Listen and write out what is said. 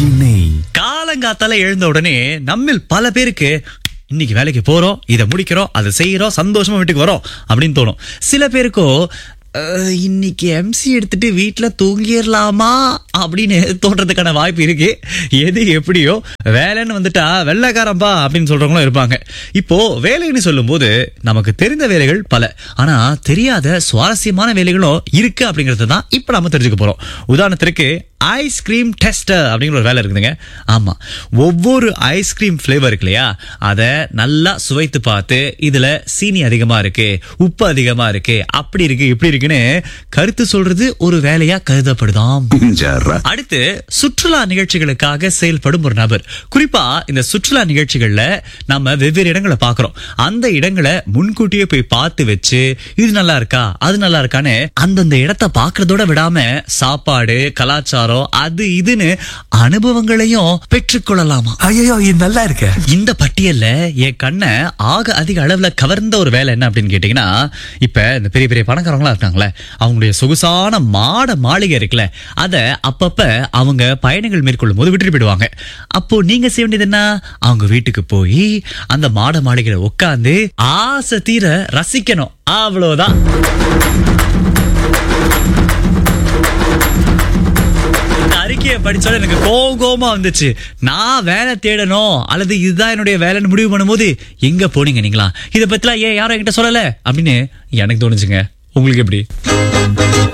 RJ நெய் காலங்காத்தால எழுந்த உடனே நம்மில் பல பேருக்கு இன்னைக்கு வேலைக்கு போறோம் இதை முடிக்கிறோம் அதை செய்யறோம் சந்தோஷமா வீட்டுக்கு வரோம் அப்படின்னு தோணும் சில பேருக்கோ "அஹ், இன்னைக்கு எம்சி எடுத்துட்டு வீட்டுல தூங்கிடலாமா அப்படின்னு தோன்றதுக்கான வாய்ப்பு இருக்கு எது எப்படியோ வேலைன்னு வந்துட்டா வெள்ளைக்காரம்பா அப்படின்னு சொல்றவங்களும் இருப்பாங்க இப்போ வேலைன்னு சொல்லும்போது நமக்கு தெரிந்த வேலைகள் பல ஆனா தெரியாத சுவாரஸ்யமான வேலைகளும் இருக்கு அப்படிங்கறத தான் இப்ப நாம தெரிஞ்சுக்க போறோம் உதாரணத்திற்கு ஐஸ்கிரீம் டெஸ்டர் அப்படிங்கிற ஒரு வேலை இருக்குதுங்க ஆமா ஒவ்வொரு ஐஸ்கிரீம் ஃப்ளேவர் இருக்கு இல்லையா அதை நல்லா சுவைத்து பார்த்து இதுல சீனி அதிகமா இருக்கு உப்பு அதிகமா இருக்கு அப்படி இருக்கு இப்படி இருக்குன்னு கருத்து சொல்றது ஒரு வேலையா கருதப்படுதாம் அடுத்து சுற்றுலா நிகழ்ச்சிகளுக்காக செயல்படும் ஒரு நபர் குறிப்பா இந்த சுற்றுலா நிகழ்ச்சிகள்ல நம்ம வெவ்வேறு இடங்களை பார்க்கிறோம் அந்த இடங்களை முன்கூட்டியே போய் பார்த்து வச்சு இது நல்லா இருக்கா அது நல்லா இருக்கான்னு அந்தந்த இடத்தை பார்க்கறதோட விடாம சாப்பாடு கலாச்சாரம் அது இதுன்னு அனுபவங்களையும் பெற்றுக்கொள்ளலாமா ஐயோ இது நல்லா இருக்க இந்த பட்டியல்ல என் கண்ணை ஆக அதிக அளவுல கவர்ந்த ஒரு வேலை என்ன அப்படின்னு கேட்டீங்கன்னா இப்ப இந்த பெரிய பெரிய பணக்காரங்களா இருக்காங்களே அவங்களுடைய சொகுசான மாட மாளிகை இருக்குல்ல அத அப்பப்ப அவங்க பயணங்கள் மேற்கொள்ளும் போது விட்டுட்டு போயிடுவாங்க அப்போ நீங்க செய்ய வேண்டியது என்ன அவங்க வீட்டுக்கு போய் அந்த மாட மாளிகையில உட்காந்து ஆசை தீர ரசிக்கணும் அவ்வளவுதான் இந்த அறிக்கையை படிச்சாலும் எனக்கு கோவம் கோவமா வந்துச்சு நான் வேலை தேடணும் அல்லது இதுதான் என்னுடைய வேலைன்னு முடிவு பண்ணும்போது எங்க போனீங்க நீங்களா இதை பத்திலாம் ஏன் யாரும் என்கிட்ட சொல்லல அப்படின்னு எனக்கு தோணுச்சுங்க உங்களுக்கு எப்படி